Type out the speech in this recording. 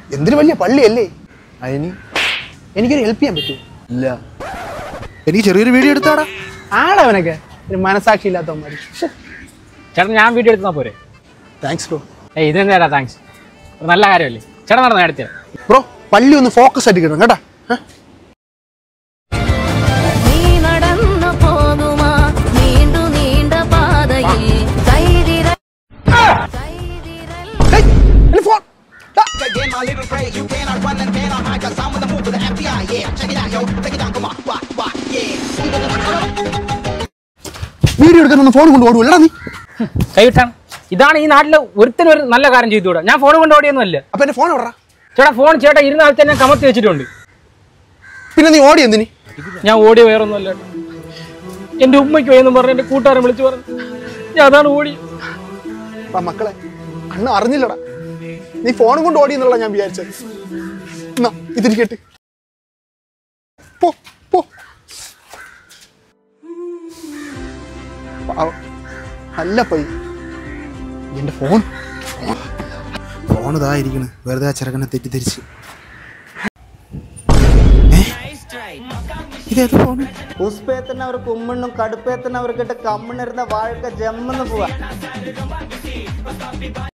എന്തൊരു വലിയ പള്ളിയല്ലേ അതിന് എനിക്കൊരു ഹെൽപ്പ് ചെയ്യാൻ പറ്റുമോ ഇല്ല എനിക്ക് ചെറിയൊരു വീഡിയോ എടുത്താടാ ആളവനൊക്കെ ഒരു മനസാക്ഷി ഇല്ലാത്തവന്മാർ ചേട്ടൻ ഞാൻ വീഡിയോ എടുത്താൽ പോരെ താങ്ക്സ് ബ്രോ ഏയ് ഇതിന് ചേട്ടാ താങ്ക്സ് ഒരു നല്ല കാര്യമല്ലേ ചേട്ടൻ നടന്നു എടുത്തേ ബ്രോ പള്ളി ഒന്ന് ഫോക്കസ് ആയിട്ട് കിട്ടണം കേട്ടാ ഏ? നീ നടന്നു പോകുമാ നീണ്ടു നീണ്ട പാതയിൽ കൈവിരൽ കൈവിരൽ ഹേയ്, എന്റെ ഫോൺ ദാ. വീഡിയോ എടുക്കാൻ ഒന്ന് ഫോൺ കൊണ്ട് ഓടുവല്ലടാ നീ കൈവിട്ടാണ് ഇതാണ് ഈ നാട്ടിൽ ഒരുത്തനും ഒരു നല്ല കാര്യം ചെയ്തുകൂടാ ഞാൻ ഫോൺ കൊണ്ട് ഓടിയൊന്നും അല്ല അപ്പൊ എന്റെ ഫോൺ എവിടാ ചേട്ടാ ഫോൺ ചേട്ടാ ഇരുന്ന ആൾ തന്നെ കമത്തി വെച്ചിട്ടുണ്ട് പിന്നെ നീ ഓടി എന്തിനി ഞാൻ ഓടി വേറൊന്നും അല്ല എന്റെ ഉമ്മയ്ക്ക് വയ്യെന്നും പറഞ്ഞ് എന്റെ കൂട്ടുകാരൻ വിളിച്ചു പറഞ്ഞു ഞാൻ അതാണ് ഓടി ആ മക്കളെ അണ്ണ അറിഞ്ഞില്ലടാ നീ ഫോൺ കൊണ്ട് ഓടി എന്നുള്ള ഞാൻ വിചാരിച്ചത് എന്നാ ഇതിന് കേട്ട് പോ പോ പാവം. അല്ല പോയി എന്റെ ഫോൺ ഫോൺ ഇതായിരിക്കണ് വെറുതെ ആ ചെറുക്കനെ തെറ്റിദ്ധരിച്ച് ഇതേത് ഫോണ് ഉസ്പേത്തനവർക്ക് ഉമ്മണ്ണും കടുപ്പേത്തനവർക്കിട്ട് കമ്മണിരുന്ന വാഴക്ക ജമ്മെന്ന് പോവാ